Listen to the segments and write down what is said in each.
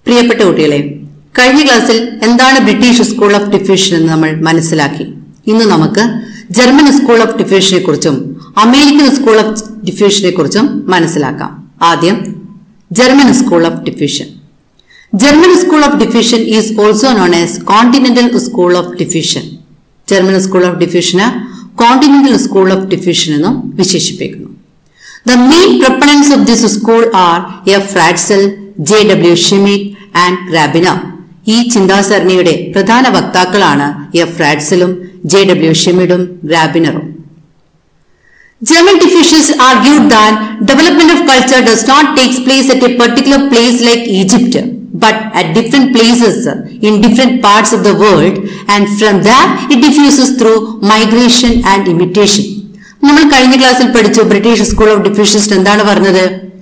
പ്രിയപ്പെട്ട കുട്ടികളെ കഴിഞ്ഞ ക്ലാസ്സിൽ എന്താണ് ബ്രിട്ടീഷ് സ്കൂൾ ഓഫ് ഡിഫ്യൂഷൻ എന്ന് നമ്മൾ മനസ്സിലാക്കി ഇന്ന് നമുക്ക് ജർമ്മൻ സ്കൂൾ ഓഫ് ഡിഫ്യൂഷനെ കുറിച്ചും അമേരിക്കൻ സ്കൂൾ ഓഫ് ഡിഫ്യൂഷനെ കുറിച്ചും മനസ്സിലാക്കാം ആദ്യം German school of diffusion German school of diffusion is also known as continental school of diffusion German school of ഡിഫ്യൂഷന് കോണ്ടിനെന്റൽ സ്കൂൾ ഓഫ് ഡിഫ്യൂഷൻ എന്നും വിശേഷിപ്പിക്കുന്നു The main proponents of this school are F. Fratzel, J. W. Schmidt and Grabiner. ഈ ചിന്താസരണിയുടെ പ്രധാന വക്താക്കളാണ് F ഫ്രാഡ്സലും J W ഷെമിഡും ഗ്രാബിനറും German diffusionists argued that development of culture does not take place at a particular place like Egypt, but at different places in different parts of the world, and from there it diffuses through migration and imitation. നമ്മൾ കഴിഞ്ഞ ക്ലാസ്സിൽ പഠിച്ചു British school of diffusionist എന്താണ് പറഞ്ഞത്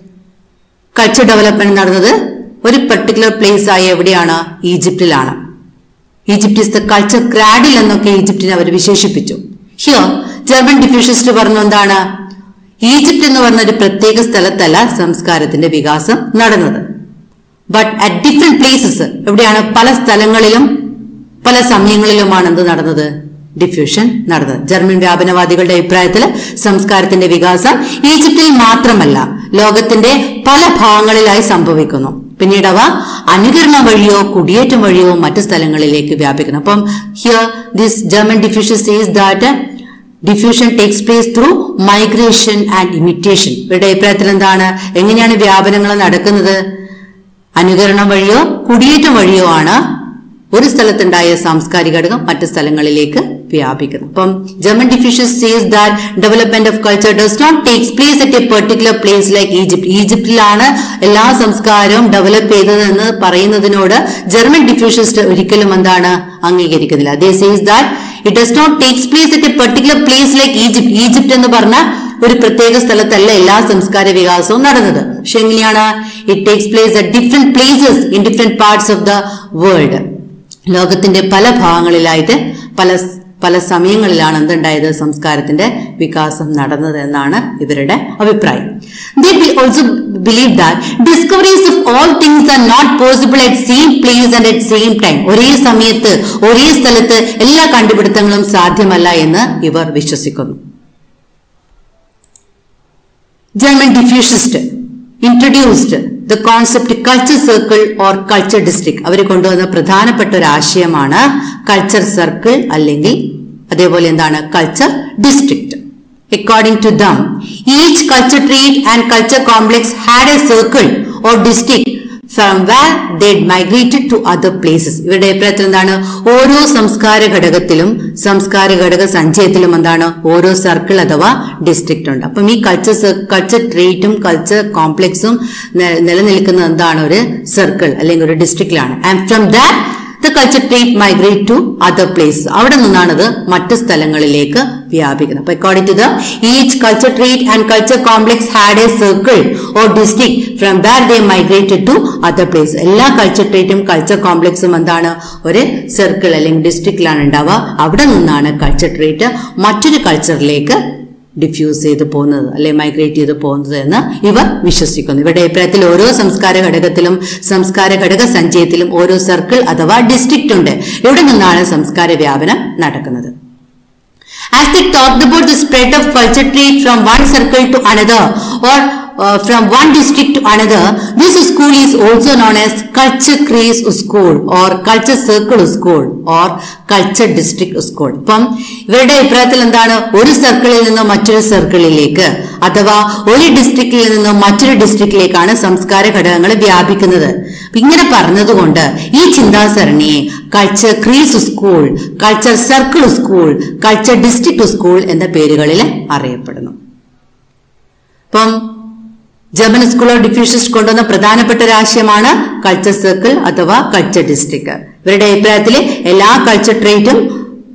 culture development നടന്നത് ഒരു particular place ആയ എവിടെയാണ് ഈജിപ്തിലാണ് Egypt is the culture cradle എന്നൊക്കെ ഈജിപ്തിനെ അവർ വിശേഷിപ്പിച്ചു ഹിയർ ജർമ്മൻ ഡിഫ്യൂഷനിസ്റ്റ് പറഞ്ഞു എന്താണ് ഈജിപ്റ്റ് എന്ന് പറഞ്ഞ ഒരു പ്രത്യേക സ്ഥലത്തല്ല സംസ്കാരത്തിന്റെ വികാസം നടന്നത് ബട്ട് അറ്റ് ഡിഫറെന്റ് പ്ലേസസ് എവിടെയാണ് പല സ്ഥലങ്ങളിലും പല സമയങ്ങളിലുമാണ് എന്ത് നടന്നത് ഡിഫ്യൂഷൻ നടന്നത് ജർമ്മൻ വ്യാപനവാദികളുടെ അഭിപ്രായത്തിൽ സംസ്കാരത്തിന്റെ വികാസം ഈജിപ്തിൽ മാത്രമല്ല ലോകത്തിന്റെ പല ഭാഗങ്ങളിലായി സംഭവിക്കുന്നു പിന്നീട് അവ അനുകരണം വഴിയോ കുടിയേറ്റം വഴിയോ മറ്റു സ്ഥലങ്ങളിലേക്ക് വ്യാപിക്കുന്നു അപ്പം here this German diffusion sees that diffusion takes place through migration and imitation ഇവരുടെ അഭിപ്രായത്തിൽ എന്താണ് എങ്ങനെയാണ് വ്യാപനങ്ങൾ നടക്കുന്നത് അനുകരണം വഴിയോ കുടിയേറ്റം വഴിയോ ആണ് ഒരു സ്ഥലത്തുണ്ടായ സാംസ്കാരിക ഘടകം മറ്റു സ്ഥലങ്ങളിലേക്ക് വ്യാപിക്കുന്നു അപ്പം German diffusion sees that development of culture does not takes place at a particular place like Egypt ഈജിപ്തിലാണ് എല്ലാ സംസ്കാരവും ഡെവലപ്പ് ചെയ്തതെന്ന് പറയുന്നതിനോട് ജർമ്മൻ ഡിഫ്യൂഷനിസ്റ്റ് ഒരിക്കലും എന്താണ് അംഗീകരിക്കുന്നില്ല they sees that it does not takes place at a particular place like Egypt Egypt എന്ന് പറഞ്ഞ ഒരു പ്രത്യേക സ്ഥലത്തല്ല എല്ലാ സംസ്കാര വികാസവും നടന്നത് പക്ഷെ എങ്ങനെയാണ് it takes place at different places in different parts of the world ലോകത്തിന്റെ പല ഭാഗങ്ങളിലായിട്ട് പല പല സമയങ്ങളിലാണ് എന്തുണ്ടായത് സംസ്കാരത്തിന്റെ വികാസം നടന്നത് എന്നാണ് ഇവരുടെ അഭിപ്രായം they also believe that discoveries of all things are not possible at same place and at same time ഒരേ സമയത്ത് ഒരേ സ്ഥലത്ത് എല്ലാ കണ്ടുപിടുത്തങ്ങളും സാധ്യമല്ല എന്ന് ഇവർ വിശ്വസിക്കുന്നു German diffusionist introduced the concept culture circle or culture district അവർ കൊണ്ടുവന്ന പ്രധാനപ്പെട്ട ഒരു ആശയമാണ് കൾച്ചർ സർക്കിൾ അല്ലെങ്കിൽ അതേപോലെ എന്താണ് culture district according to them each culture trait and culture complex had a circle or district from where they migrated to other places ഇവരുടെ അഭിപ്രായത്തിൽ എന്താണ് ഓരോ സംസ്കാര ഘടകത്തിലും സംസ്കാര ഘടക സഞ്ചയത്തിലും എന്താണ് ഓരോ സർക്കിൾ അഥവാ ഡിസ്ട്രിക്റ്റ് ഉണ്ട് അപ്പം ഈ കൾച്ചർ കൾച്ചർ ട്രേറ്റും കൾച്ചർ കോംപ്ലക്സും നിലനിൽക്കുന്നത് എന്താണ് ഒരു സർക്കിൾ അല്ലെങ്കിൽ ഒരു ഡിസ്ട്രിക്റ്റിലാണ് and from that the culture trait migrate to other place അവിടെ നിന്നാണത് മറ്റ് സ്ഥലങ്ങളിലേക്ക് വ്യാപിക്കുന്നത് അപ്പൊ according to the each culture trait and culture complex had a circle or district from there they migrated to other place എല്ലാ culture ട്രേറ്റും culture കോംപ്ലക്സും എന്താണ് ഒരു സർക്കിൾ അല്ലെങ്കിൽ ഡിസ്ട്രിക്റ്റിലാണ് ഉണ്ടാവുക അവിടെ നിന്നാണ് കൾച്ചർ ട്രേറ്റ് മറ്റൊരു കൾച്ചറിലേക്ക് ഡിഫ്യൂസ് ചെയ്ത് പോകുന്നത് അല്ലെ മൈഗ്രേറ്റ് ചെയ്ത് പോകുന്നത് എന്ന് ഇവർ വിശ്വസിക്കുന്നു ഇവരുടെ അഭിപ്രായത്തിൽ ഓരോ സംസ്കാര ഘടകത്തിലും സംസ്കാര ഘടക സഞ്ചയത്തിലും ഓരോ സർക്കിൾ അഥവാ ഡിസ്ട്രിക്റ്റ് ഉണ്ട് ഇവിടെ നിന്നാണ് സംസ്കാര വ്യാപനം നടക്കുന്നത് As they talked about the spread of culture trait from one circle to another or uh, from one district to another, this school is also known as culture craze school or culture circle school or culture district school. ഇപ്പം ഇവരുടെ അഭിപ്രായത്തിൽ എന്താണ് ഒരു സർക്കിളിൽ നിന്ന് മറ്റൊരു സർക്കിളിലേക്ക് അഥവാ ഒരു ഡിസ്ട്രിക്റ്റിൽ നിന്ന് മറ്റൊരു ഡിസ്ട്രിക്റ്റിലേക്കാണ് സംസ്കാര ഘടകങ്ങൾ വ്യാപിക്കുന്നത് ഇങ്ങനെ പറഞ്ഞതുകൊണ്ട് ഈ ചിന്താസരണിയെ culture kreis school culture circle school culture district school എന്ന പേരുകളിൽ അറിയപ്പെടുന്നു അപ്പം ജർമ്മൻ സ്കൂൾ ഓഫ് ഡിഫ്യൂഷൻസ് കൊണ്ടുവന്ന പ്രധാനപ്പെട്ട ഒരു ആശയമാണ് കൾച്ചർ സർക്കിൾ അഥവാ കൾച്ചർ ഡിസ്ട്രിക്ട് ഇവരുടെ അഭിപ്രായത്തിൽ എല്ലാ കൾച്ചർ ട്രേറ്റും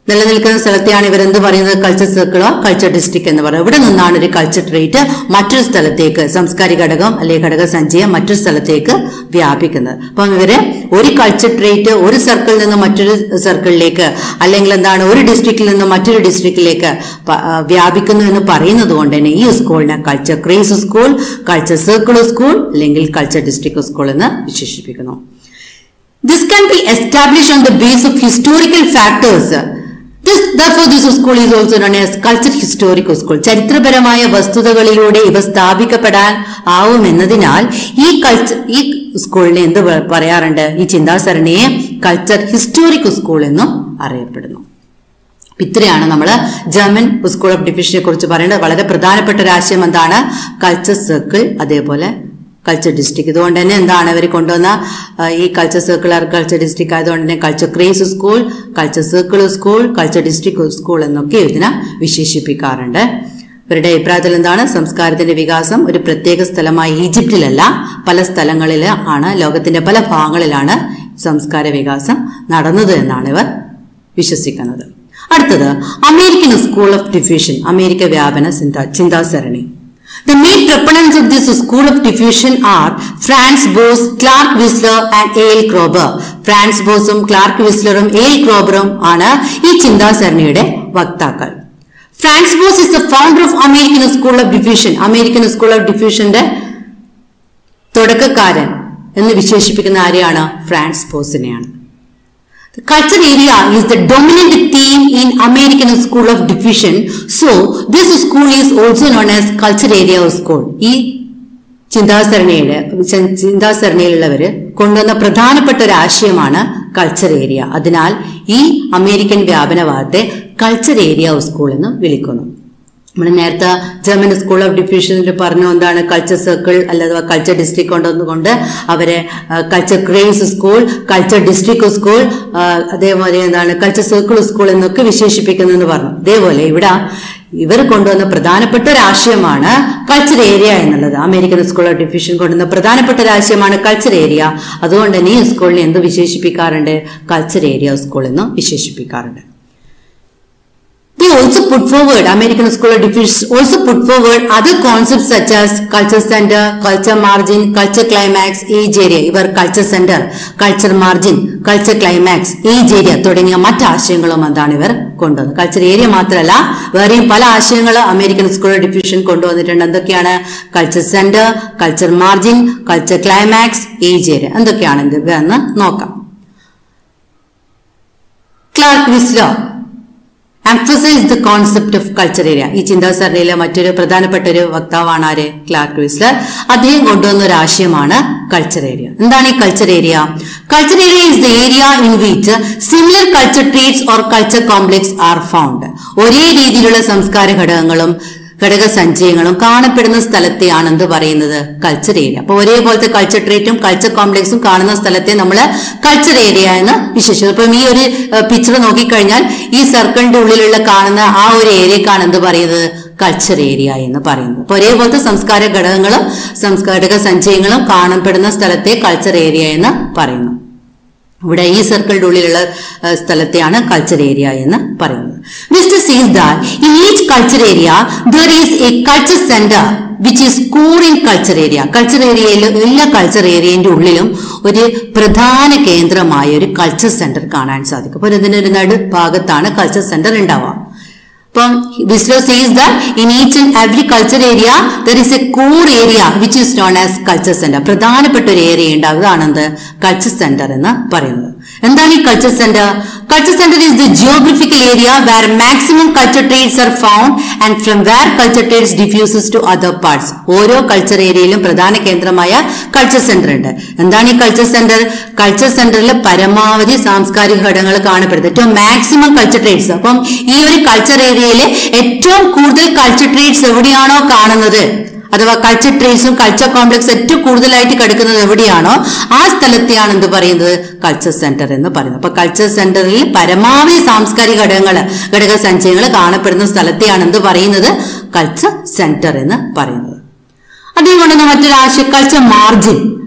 നിലനിൽക്കുന്ന സ്ഥലത്തെയാണ് ഇവർ എന്ത് പറയുന്നത് കൾച്ചർ സർക്കിളോ കൾച്ചർ ഡിസ്ട്രിക്ട് എന്ന് പറയുന്നത് ഇവിടെ നിന്നാണ് ഒരു കൾച്ചർ ട്രേറ്റ് മറ്റൊരു സ്ഥലത്തേക്ക് സംസ്കാരിക ഘടകം അല്ലെങ്കിൽ ഘടക സഞ്ചയം മറ്റൊരു സ്ഥലത്തേക്ക് വ്യാപിക്കുന്നത് അപ്പം ഇവര് ഒരു കൾച്ചർ ട്രേറ്റ് ഒരു സർക്കിളിൽ നിന്ന് മറ്റൊരു സർക്കിളിലേക്ക് അല്ലെങ്കിൽ എന്താണ് ഒരു ഡിസ്ട്രിക്റ്റിൽ നിന്ന് മറ്റൊരു ഡിസ്ട്രിക്റ്റിലേക്ക് പ- ആ, വ്യാപിക്കുന്നു എന്ന് പറയുന്നത് കൊണ്ട് തന്നെ ഈ സ്കൂളിനെ culture kreis school culture circle school അല്ലെങ്കിൽ കൾച്ചർ ഡിസ്ട്രിക്ട് സ്കൂൾ എന്ന് വിശേഷിപ്പിക്കുന്നു This can be established on the base of historical factors. This, therefore, this school is also known as culture historical school. ചരിത്രപരമായ വസ്തുതകളിലൂടെ ഇവ സ്ഥാപിക്കപ്പെടാൻ ആവുമെന്നതിനാൽ ഈ കൾച്ചർ ഈ സ്കൂളിനെ എന്ത് പ- പറയാറുണ്ട് ഈ ചിന്താസരണിയെ കൾച്ചർ ഹിസ്റ്റോറിക് സ്കൂൾ എന്നും അറിയപ്പെടുന്നു അപ്പൊ ഇത്രയാണ് നമ്മൾ ജർമ്മൻ സ്കൂൾ ഓഫ് ഡിഫിഷനെ കുറിച്ച് പറയേണ്ടത് വളരെ പ്രധാനപ്പെട്ട ഒരു ആശയം എന്താണ് കൾച്ചർ സർക്കിൾ അതേപോലെ കൾച്ചർ ഡിസ്ട്രിക്ട് ഇതുകൊണ്ട് തന്നെ എന്താണ് അവർ കൊണ്ടുവന്ന ആ, ഈ കൾച്ചർ സർക്കിൾ കൾച്ചർ ഡിസ്ട്രിക്ട് ആയതുകൊണ്ട് തന്നെ culture kreis school culture circle school culture district school എന്നൊക്കെ ഇതിനെ വിശേഷിപ്പിക്കാറുണ്ട് ഇവരുടെ അഭിപ്രായത്തിൽ എന്താണ് സംസ്കാരത്തിന്റെ വികാസം ഒരു പ്രത്യേക സ്ഥലമായ ഈജിപ്തിലല്ല പല സ്ഥലങ്ങളിൽ ആണ് ലോകത്തിന്റെ പല ഭാഗങ്ങളിലാണ് സംസ്കാര വികാസം നടന്നത് എന്നാണ് ഇവർ വിശ്വസിക്കുന്നത് അടുത്തത് American school of diffusion America വ്യാപന ചിന്താ ചിന്താസരണി The main proponents of this school of diffusion are Franz Boas, Clark Whistler and A.L. Krober. Franz ബോസും ക്ലാർക്ക് വിസ്ലറും എ എൽ ക്രോബറും ആണ് ഈ ചിന്താസരണിയുടെ വക്താക്കൾ Franz Boas is the founder of American school of diffusion American school of ഡിഫ്യൂഷന്റെ തുടക്കക്കാരൻ എന്ന് വിശേഷിപ്പിക്കുന്ന ആരെയാണ് ഫ്രാൻസ് ബോസിനെയാണ് The culture area is the dominant theme in American School of Diffusion. So, this school is also known as culture area of school. ഈ ചിന്താസരണിയുടെ ചി- ചിന്താസരണിയിലുള്ളവര് കൊണ്ടുവന്ന പ്രധാനപ്പെട്ട ഒരു ആശയമാണ് കൾച്ചർ ഏരിയ അതിനാൽ ഈ അമേരിക്കൻ വ്യാപനവാദത്തെ കൾച്ചർ ഏരിയ ഓഫ് സ്കൂൾ എന്ന് വിളിക്കുന്നു നമ്മൾ നേരത്തെ ജർമ്മൻ സ്കൂൾ ഓഫ് ഡിഫ്യൂഷനിൽ പറഞ്ഞു എന്താണ് കൾച്ചർ സർക്കിൾ അല്ലാതെ കൾച്ചർ ഡിസ്ട്രിക്ട് കൊണ്ടുവന്നുകൊണ്ട് അവരെ culture kreis school culture district school അതേപോലെ എന്താണ് കൾച്ചർ സർക്കിൾ സ്കൂൾ എന്നൊക്കെ വിശേഷിപ്പിക്കുന്നതെന്ന് പറഞ്ഞു അതേപോലെ ഇവിടെ ഇവർ കൊണ്ടുവന്ന പ്രധാനപ്പെട്ട ഒരു ആശയമാണ് കൾച്ചർ ഏരിയ എന്നുള്ളത് അമേരിക്കൻ സ്കൂൾ ഓഫ് ഡിഫ്യൂഷൻ കൊണ്ടുവന്ന പ്രധാനപ്പെട്ട ഒരു ആശയമാണ് കൾച്ചർ ഏരിയ അതുകൊണ്ട് തന്നെ ഈ സ്കൂളിനെ എന്ത് വിശേഷിപ്പിക്കാറുണ്ട് കൾച്ചർ ഏരിയ സ്കൂൾ എന്ന് വിശേഷിപ്പിക്കാറുണ്ട് They also put forward, American School of Diffusion also put forward other concepts such as culture center, culture margin, culture climax, age area. ഇവർ culture center, culture margin, culture climax, age area തുടങ്ങിയ മറ്റ് ആശയങ്ങളും എന്താണ് ഇവർ കൊണ്ടുവന്നത് culture area മാത്രമല്ല വേറെയും പല ആശയങ്ങൾ അമേരിക്കൻ സ്കൂൾ ഓഫ് ഡിഫ്യൂഷൻ കൊണ്ടുവന്നിട്ടുണ്ട് എന്തൊക്കെയാണ് culture centre culture margin culture climax age area എന്തൊക്കെയാണ് ഇത് എന്ന് നോക്കാം Clark Wissler emphasize the concept of culture area ഈ ചിന്താസരണിയിലെ മറ്റൊരു പ്രധാനപ്പെട്ട ഒരു വക്താവാണ് ആര് ക്ലാർക്ക് വിസ്ലർ അദ്ദേഹം കൊണ്ടുവന്ന ഒരു ആശയമാണ് കൾച്ചർ ഏരിയ എന്താണ് ഈ culture area culture area is the area in which similar culture traits or culture complex are found ഒരേ രീതിയിലുള്ള സംസ്കാര ഘടകങ്ങളും ഘടക സഞ്ചയങ്ങളും കാണപ്പെടുന്ന സ്ഥലത്തെയാണ് എന്ത് പറയുന്നത് കൾച്ചർ ഏരിയ അപ്പൊ ഒരേപോലത്തെ കൾച്ചർ ട്രീറ്റും കൾച്ചർ കോംപ്ലക്സും കാണുന്ന സ്ഥലത്തെ നമ്മൾ കൾച്ചർ ഏരിയ എന്ന് വിശേഷിച്ചു അപ്പം ഈ ഒരു പിക്ചർ നോക്കിക്കഴിഞ്ഞാൽ ഈ സർക്കിളിന്റെ ഉള്ളിലുള്ള കാണുന്ന ആ ഒരു ഏരിയക്കാണ് എന്ത് പറയുന്നത് കൾച്ചർ ഏരിയ എന്ന് പറയുന്നത് അപ്പൊ ഒരേപോലത്തെ സംസ്കാര ഘടകങ്ങളും സംസ്കാരിക സഞ്ചയങ്ങളും കാണപ്പെടുന്ന സ്ഥലത്തെ കൾച്ചർ ഏരിയ എന്ന് പറയുന്നു ഇവിടെ ഈ സർക്കിളിന്റെ ഉള്ളിലുള്ള ഏഹ്, സ്ഥലത്തെയാണ് കൾച്ചർ ഏരിയ എന്ന് പറയുന്നത് mister sees that in each culture area there is a culture centre which is core in culture area culture ഏരിയയിൽ എല്ലാ കൾച്ചർ ഏരിയന്റെ ഉള്ളിലും ഒരു പ്രധാന കേന്ദ്രമായ ഒരു കൾച്ചർ സെന്റർ കാണാൻ സാധിക്കും അപ്പോൾ ഇതിന്റെ ഒരു നടുഭാഗത്താണ് കൾച്ചർ സെന്റർ ഉണ്ടാവുക അപ്പം Wissler says that in each and every culture area there is a core area which is known as culture centre പ്രധാനപ്പെട്ട ഒരു ഏരിയ ഉണ്ട് അതാണെന്ത് കൾച്ചർ സെന്റർ എന്ന് പറയുന്നത് എന്താണ് ഈ culture centre culture centre is the geographical area where maximum culture traits are found and from where culture traits diffuses to other parts ഓരോ culture ഏരിയയിലും പ്രധാന കേന്ദ്രമായ കൾച്ചർ സെന്റർ ഉണ്ട് എന്താണ് ഈ കൾച്ചർ സെന്റർ കൾച്ചർ സെന്ററിൽ പരമാവധി സാംസ്കാരിക ഘടകങ്ങൾ കാണപ്പെടുന്നത് ഏറ്റവും മാക്സിമം കൾച്ചർ ട്രേഡ്സ് അപ്പം ഈ ഒരു കൾച്ചർ ഏരിയയിൽ ഏറ്റവും കൂടുതൽ കൾച്ചർ ട്രേഡ്സ് എവിടെയാണോ കാണുന്നത് അഥവാ കൾച്ചർ ട്രേഡ്സും കൾച്ചർ കോംപ്ലക്സ് ഏറ്റവും കൂടുതലായിട്ട് കിടക്കുന്നത് എവിടെയാണോ ആ സ്ഥലത്തെയാണ് എന്ത് പറയുന്നത് കൾച്ചർ സെന്റർ എന്ന് പറയുന്നത് അപ്പൊ കൾച്ചർ സെന്ററിൽ പരമാവധി സാംസ്കാരിക ഘടകങ്ങൾ ഘടക സഞ്ചയങ്ങൾ കാണപ്പെടുന്ന സ്ഥലത്തെയാണ് എന്ത് പറയുന്നത് കൾച്ചർ സെന്റർ എന്ന് പറയുന്നത് അതേപോലെ തന്നെ മറ്റൊരു ആശയം കൾച്ചർ മാർജിൻ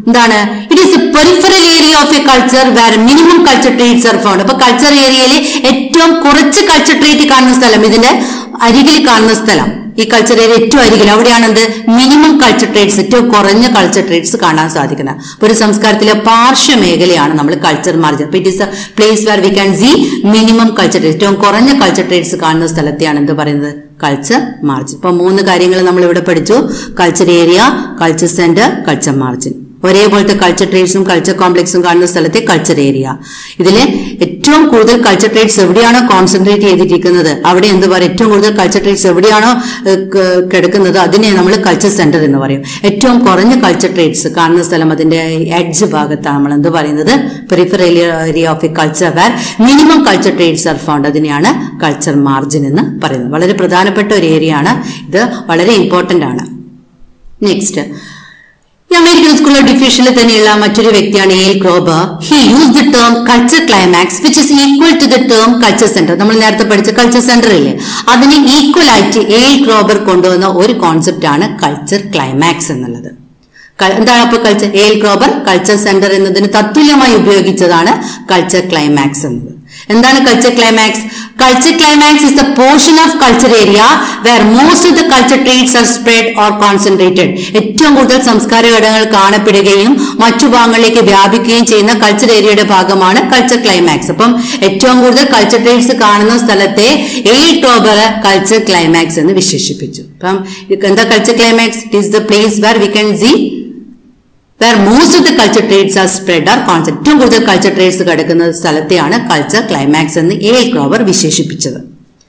എന്താണ് it is a peripheral area of a culture where minimum culture traits are found അപ്പൊ കൾച്ചർ ഏരിയയിൽ ഏറ്റവും കുറച്ച് കൾച്ചർ ട്രേറ്റ് കാണുന്ന സ്ഥലം ഇതിന്റെ അരികിൽ കാണുന്ന സ്ഥലം ഈ കൾച്ചർ ഏരിയ ഏറ്റവും അരികിൽ അവിടെയാണ് എന്ത് മിനിമം കൾച്ചർ ട്രേറ്റ്സ് ഏറ്റവും കുറഞ്ഞ കൾച്ചർ ട്രേറ്റ്സ് കാണാൻ സാധിക്കുന്നത് അപ്പൊ ഒരു സംസ്കാരത്തിലെ പാർശ്വ മേഖലയാണ് നമ്മൾ കൾച്ചർ മാർജിൻ അപ്പൊ it is a place where we can see minimum culture traits ഏറ്റവും കുറഞ്ഞ കൾച്ചർ ട്രേറ്റ്സ് കാണുന്ന സ്ഥലത്തെയാണ് എന്ത് പറയുന്നത് കൾച്ചർ മാർജിൻ ഇപ്പൊ മൂന്ന് കാര്യങ്ങൾ നമ്മൾ ഇവിടെ പഠിച്ചു culture area culture centre culture margin ഒരേപോലത്തെ കൾച്ചർ ട്രേഡ്സും കൾച്ചർ കോംപ്ലക്സും കാണുന്ന സ്ഥലത്തെ കൾച്ചർ ഏരിയ ഇതില് ഏറ്റവും കൂടുതൽ കൾച്ചർ ട്രേഡ്സ് എവിടെയാണോ കോൺസെൻട്രേറ്റ് ചെയ്തിരിക്കുന്നത് അവിടെ എന്ത് പറയും ഏറ്റവും കൂടുതൽ കൾച്ചർ ട്രേഡ്സ് എവിടെയാണോ ഏഹ്, ക- കിടക്കുന്നത് അതിനെ നമ്മൾ കൾച്ചർ സെന്റർ എന്ന് പറയും ഏറ്റവും കുറഞ്ഞ കൾച്ചർ ട്രേഡ്സ് കാണുന്ന സ്ഥലം അതിന്റെ എഡ്ജ് ഭാഗത്താണ് നമ്മൾ എന്ത് പറയുന്നത് peripheral area of a culture where minimum culture traits are found അതിനെയാണ് കൾച്ചർ മാർജിൻ എന്ന് പറയുന്നത് വളരെ പ്രധാനപ്പെട്ട ഒരു ഏരിയ ആണ് ഇത് വളരെ ഇമ്പോർട്ടന്റ് ആണ് നെക്സ്റ്റ് ഈ അമേരിക്കൻ സ്കൂൾ ഓഫ് ഡിഫ്യൂഷനിൽ തന്നെയുള്ള മറ്റൊരു വ്യക്തിയാണ് L Kroeber he use the term culture climax which is equal to the term culture centre നമ്മൾ നേരത്തെ പഠിച്ച കൾച്ചർ സെന്റർ ഇല്ലേ അതിന് ഈക്വൽ ആയിട്ട് എൽ ക്രോബർ കൊണ്ടുവന്ന ഒരു കോൺസെപ്റ്റ് ആണ് കൾച്ചർ ക്ലൈമാക്സ് എന്നുള്ളത് ക- എന്താണ് അപ്പൊ culture L Kroeber culture centre എന്നതിന് തത്തുല്യമായി ഉപയോഗിച്ചതാണ് കൾച്ചർ ക്ലൈമാക്സ് എന്നത് എന്താണ് culture climax culture climax is the portion of culture area where most of the culture traits are spread or concentrated ഏറ്റവും കൂടുതൽ സംസ്കാര ഘടകങ്ങൾ കാണപ്പെടുകയും മറ്റു ഭാഗങ്ങളിലേക്ക് വ്യാപിക്കുകയും ചെയ്യുന്ന കൾച്ചർ ഏരിയയുടെ ഭാഗമാണ് കൾച്ചർ ക്ലൈമാക്സ് അപ്പം ഏറ്റവും കൂടുതൽ കൾച്ചർ ട്രേറ്റ്സ് കാണുന്ന സ്ഥലത്തെ എൽ ടോബർ കൾച്ചർ ക്ലൈമാക്സ് എന്ന് വിശേഷിപ്പിച്ചു അപ്പം ഇത് എന്താ culture climax it is the place where we can see where most of the culture traits are spread or concept ഏറ്റവും കൂടുതൽ കൾച്ചർ ട്രേഡ്സ് കിടക്കുന്ന സ്ഥലത്തെയാണ് കൾച്ചർ ക്ലൈമാക്സ് എന്ന് എ ക്രോവർ വിശേഷിപ്പിച്ചത്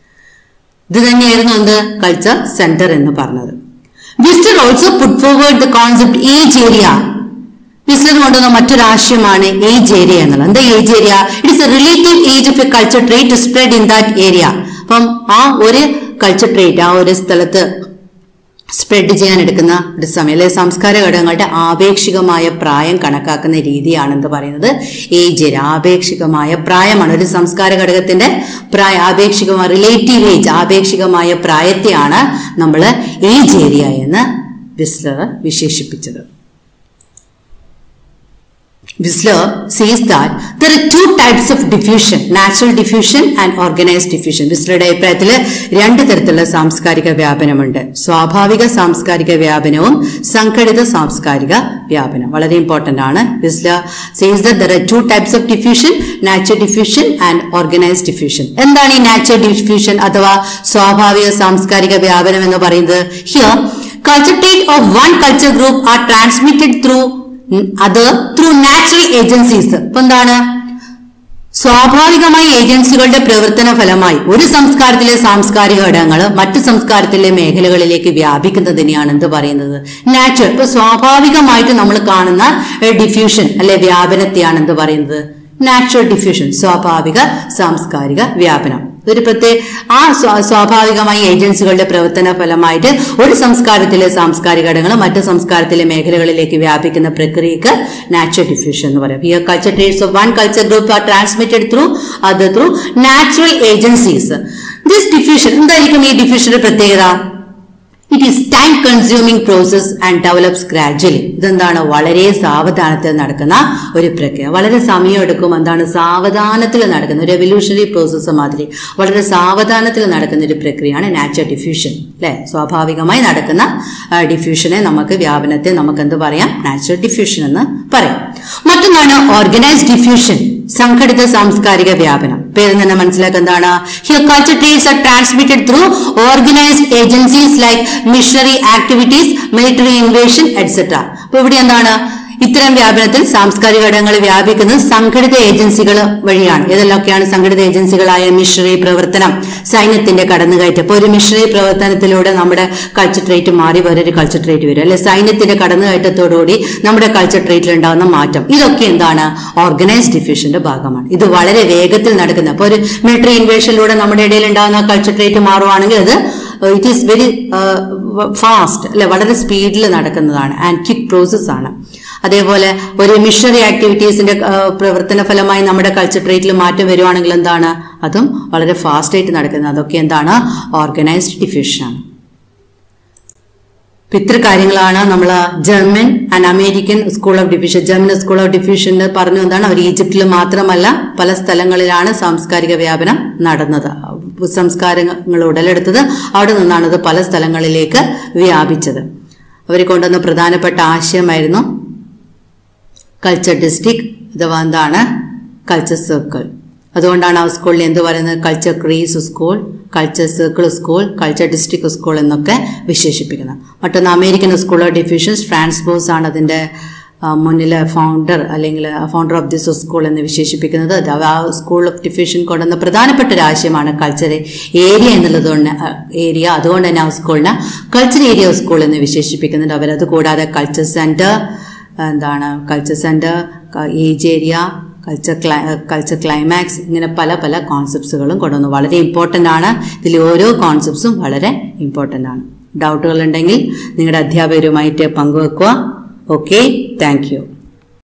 ഇത് തന്നെയായിരുന്നു എന്ത് കൾച്ചർ സെന്റർ എന്ന് പറഞ്ഞത് Wissler also put forward the concept age area Wissler കൊണ്ടുവന്ന മറ്റൊരു ആശയമാണ് ഏജ് ഏരിയ എന്നുള്ളത് എന്താ age area it is a relative age of a culture trait to spread in that area അപ്പം ആ ഒരു കൾച്ചർ ട്രേറ്റ് ആ ഒരു സ്ഥലത്ത് സ്പ്രെഡ് ചെയ്യാൻ എടുക്കുന്ന ഒരു സമയം അല്ലെ സംസ്കാര ഘടകങ്ങളുടെ ആപേക്ഷികമായ പ്രായം കണക്കാക്കുന്ന രീതിയാണ് എന്ത് പറയുന്നത് ഏജ് ഏരിയ ആപേക്ഷികമായ പ്രായമാണ് ഒരു സംസ്കാര ഘടകത്തിന്റെ പ്രായ ആപേക്ഷികമായ റിലേറ്റീവ് ഏജ് ആപേക്ഷികമായ പ്രായത്തെയാണ് നമ്മൾ ഏജ് ഏരിയ എന്ന് വിസ്ലർ വിശേഷിപ്പിച്ചത് Whistler says that there are two types of diffusion, natural diffusion and organized diffusion. വിസ്ലറുടെ അഭിപ്രായത്തിൽ രണ്ട് തരത്തിലുള്ള സാംസ്കാരിക വ്യാപനമുണ്ട് സ്വാഭാവിക സാംസ്കാരിക വ്യാപനവും സംഘടിത സാംസ്കാരിക വ്യാപനം വളരെ ഇമ്പോർട്ടന്റ് ആണ് Wissler says there are two types of diffusion natural diffusion and organised diffusion എന്താണ് ഈ നാച്ചുറൽ ഡിഫ്യൂഷൻ അഥവാ സ്വാഭാവിക സാംസ്കാരിക വ്യാപനം എന്ന് പറയുന്നത് here culture trait of one culture group are transmitted through അത് ത്രൂ നാച്ചുറൽ ഏജൻസീസ് ഇപ്പൊ എന്താണ് സ്വാഭാവികമായി ഏജൻസികളുടെ പ്രവർത്തന ഫലമായി ഒരു സംസ്കാരത്തിലെ സാംസ്കാരിക ഘടകങ്ങൾ മറ്റു സംസ്കാരത്തിലെ മേഖലകളിലേക്ക് വ്യാപിക്കുന്നതിനെയാണ് എന്ത് പറയുന്നത് നാച്ചുറൽ ഇപ്പൊ സ്വാഭാവികമായിട്ട് നമ്മൾ കാണുന്ന ഡിഫ്യൂഷൻ അല്ലെ വ്യാപനത്തെയാണ് എന്ത് പറയുന്നത് നാച്ചുറൽ ഡിഫ്യൂഷൻ സ്വാഭാവിക സാംസ്കാരിക വ്യാപനം ഒരു പ്രത്യേക ആ സ്വാ- സ്വാഭാവികമായി ഏജൻസികളുടെ പ്രവർത്തന ഫലമായിട്ട് ഒരു സംസ്കാരത്തിലെ സാംസ്കാരിക ഘടകങ്ങൾ മറ്റു സംസ്കാരത്തിലെ മേഖലകളിലേക്ക് വ്യാപിക്കുന്ന പ്രക്രിയക്ക് നാച്ചുറൽ ഡിഫ്യൂഷൻ എന്ന് പറയും here culture traits of one culture group are transmitted through അത് through natural agencies this diffusion എന്തായിരിക്കും ഈ ഡിഫ്യൂഷന്റെ പ്രത്യേകത it is time consuming process and develops gradually ഇതെന്താണ് വളരെ സാവധാനത്തിൽ നടക്കുന്ന ഒരു പ്രക്രിയ വളരെ സമയമെടുക്കും എന്താണ് സാവധാനത്തിൽ നടക്കുന്ന ഒരു എവല്യൂഷണറി പ്രോസസ്സ് മാതിരി വളരെ സാവധാനത്തിൽ നടക്കുന്ന ഒരു പ്രക്രിയയാണ് നാച്ചുറൽ ഡിഫ്യൂഷൻ അല്ലെ സ്വാഭാവികമായി നടക്കുന്ന ഡിഫ്യൂഷനെ നമുക്ക് വ്യാപനത്തെ നമുക്ക് എന്ത് പറയാം നാച്ചുറൽ ഡിഫ്യൂഷൻ എന്ന് പറയാം മറ്റൊന്നാണ് ഓർഗനൈസ്ഡ് ഡിഫ്യൂഷൻ സംഘടിത സാംസ്കാരിക വ്യാപനം പേര് തന്നെ മനസ്സിലാക്കുക എന്താണ് here culture traits are transmitted through organised agencies like missionary activities military invasion etcetera അപ്പൊ ഇവിടെ എന്താണ് ഇത്തരം വ്യാപനത്തിൽ സാംസ്കാരിക ഘടകങ്ങൾ വ്യാപിക്കുന്നത് സംഘടിത ഏജൻസികൾ വഴിയാണ് ഏതെല്ലാമൊക്കെയാണ് സംഘടിത ഏജൻസികളായ മിഷണറി പ്രവർത്തനം സൈന്യത്തിന്റെ കടന്നുകയറ്റം ഇപ്പൊ ഒരു മിഷണറി പ്രവർത്തനത്തിലൂടെ നമ്മുടെ കൾച്ചർ ട്രേറ്റ് മാറി വേറൊരു കൾച്ചർ ട്രേറ്റ് വരും അല്ലെ സൈന്യത്തിന്റെ കടന്നുകയറ്റത്തോടുകൂടി നമ്മുടെ കൾച്ചർ ട്രേറ്റിൽ ഉണ്ടാകുന്ന മാറ്റം ഇതൊക്കെ എന്താണ് ഓർഗനൈസ്ഡ് ഡിഫ്യൂഷന്റെ ഭാഗമാണ് ഇത് വളരെ വേഗത്തിൽ നടക്കുന്ന അപ്പൊ ഒരു മിലിറ്ററി ഇൻവേഷനിലൂടെ നമ്മുടെ ഇടയിൽ ഉണ്ടാകുന്ന കൾച്ചർ ട്രേറ്റ് മാറുവാണെങ്കിൽ അത് ഇറ്റ് ഈസ് വെരി ഫാസ്റ്റ് അല്ലെ വളരെ സ്പീഡിൽ നടക്കുന്നതാണ് ആൻഡ് ക്വിക്ക് പ്രോസസ് ആണ് അതേപോലെ ഒരു മിഷണറി ആക്ടിവിറ്റീസിന്റെ ആ, പ്രവർത്തന ഫലമായി നമ്മുടെ കൾച്ചർ ട്രേറ്റിൽ മാറ്റം വരുവാണെങ്കിൽ എന്താണ് അതും വളരെ ഫാസ്റ്റ് ആയിട്ട് നടക്കുന്നത് അതൊക്കെ എന്താണ് ഓർഗനൈസ്ഡ് ഡിഫ്യൂഷൻ ആണ് അപ്പൊ ഇത്ര കാര്യങ്ങളാണ് നമ്മൾ German and American school of diffusion German school of diffusion പറഞ്ഞു എന്താണ് അവർ ഈജിപ്തിൽ മാത്രമല്ല പല സ്ഥലങ്ങളിലാണ് സാംസ്കാരിക വ്യാപനം നടന്നത് സംസ്കാരങ്ങൾ ഉടലെടുത്തത് അവിടെ നിന്നാണ് ഇത് പല സ്ഥലങ്ങളിലേക്ക് വ്യാപിച്ചത് അവർ കൊണ്ടുവന്ന പ്രധാനപ്പെട്ട ആശയമായിരുന്നു കൾച്ചർ ഡിസ്ട്രിക്ട് അഥവാ എന്താണ് കൾച്ചർ സർക്കിൾ അതുകൊണ്ടാണ് ആ സ്കൂളിൽ എന്ത് പറയുന്നത് culture kreis school culture circle school culture district school എന്നൊക്കെ വിശേഷിപ്പിക്കുന്നത് മറ്റൊന്ന് American school of diffusions Franz Boas ആണ് അതിന്റെ ആ, മുന്നിലെ ഫൗണ്ടർ അല്ലെങ്കിൽ ഫൗണ്ടർ ഓഫ് ദിസ് സ്കൂൾ എന്ന് വിശേഷിപ്പിക്കുന്നത് അത് ആ സ്കൂൾ ഓഫ് ഡിഫ്യൂഷൻ കൊണ്ടുവന്ന പ്രധാനപ്പെട്ട ഒരു ആശയമാണ് കൾച്ചർ ഏരിയ എന്നുള്ളത് കൊണ്ട് ഏരിയ അതുകൊണ്ട് തന്നെ ആ സ്കൂളിനെ കൾച്ചർ ഏരിയ സ്കൂൾ എന്ന് വിശേഷിപ്പിക്കുന്നുണ്ട് അവരത് കൂടാതെ കൾച്ചർ സെന്റർ എന്താണ് culture centre age area culture ക്ലൈ കൾച്ചർ ക്ലൈമാക്സ് ഇങ്ങനെ പല പല കോൺസെപ്റ്റ്സുകളും കൊണ്ടുവന്നു വളരെ ഇമ്പോർട്ടൻ്റ് ആണ് ഇതിൽ ഓരോ കോൺസെപ്റ്റ്സും വളരെ ഇമ്പോർട്ടൻ്റ് ആണ് ഡൗട്ടുകൾ ഉണ്ടെങ്കിൽ നിങ്ങളുടെ അധ്യാപകരുമായിട്ട് പങ്കുവെക്കുക ഓക്കെ താങ്ക് യു